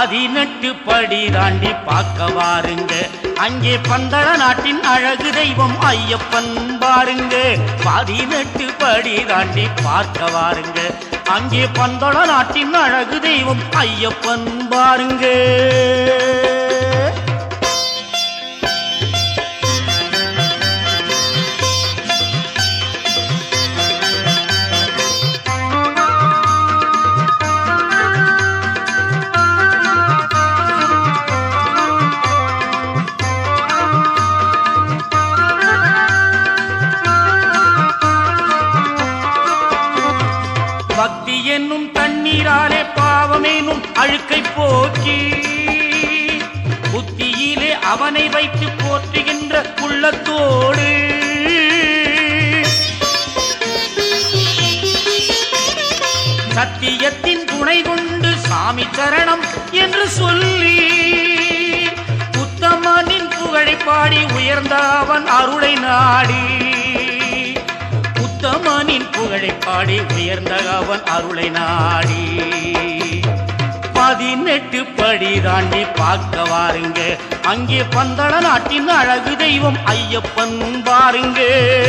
பதினெட்டு படி தாண்டி பார்க்க வாருங்க அங்கே பந்தள நாட்டின் அழகு தெய்வம் ஐயப்பன் பாருங்க பதினெட்டு படி தாண்டி பார்க்க வாருங்க அங்கே பந்தள நாட்டின் அழகு தெய்வம் ஐயப்பன் பாருங்க பக்தி என்னும் தண்ணீராலே பாவமேனும் அழுக்கை போக்கி புத்தியிலே அவனை வைத்து போற்றுகின்ற உள்ளத்தோடு சத்தியத்தின் துணை கொண்டு சாமி சரணம் என்று சொல்லி உத்தமனின் புகழை பாடி உயர்ந்த அவன் அருளை நாடி உத்தமனின் புகழை பாடி உயர்ந்த அவன் அருளை நாடி பதினெட்டு படி தாண்டி பார்க்க வாருங்க அங்கே பந்தள நாட்டின் அழகு தெய்வம் ஐயப்பன் பாருங்க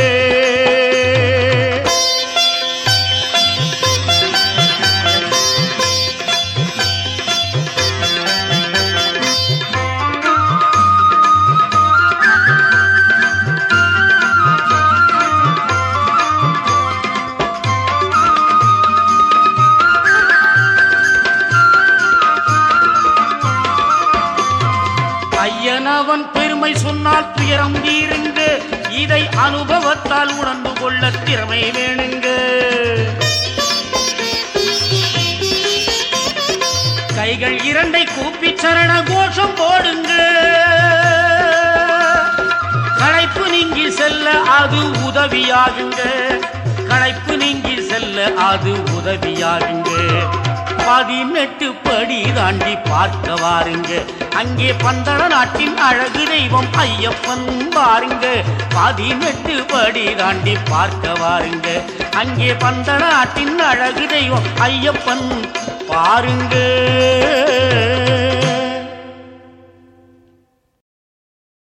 ஐயனவன் பெருமை சொன்னால் துயரம் தீருங்க இதை அனுபவத்தால் உணர்ந்து கொள்ள திறமை வேணுங்க கைகள் இரண்டை கூப்பி சரண கோஷம் போடுங்க களைப்பு நீங்கி செல்ல அது உதவியாகுங்க களைப்பு நீங்கி செல்ல அது உதவியாகுங்க பதினெட்டு படி தாண்டி பார்க்க வாருங்க அங்கே பந்தள நாட்டின் அழகு தெய்வம் ஐயப்பன் பாருங்க பதினெட்டு படி தாண்டி பார்க்க வாருங்க அங்கே பந்தள நாட்டின் அழகு தெய்வம் ஐயப்பன் பாருங்க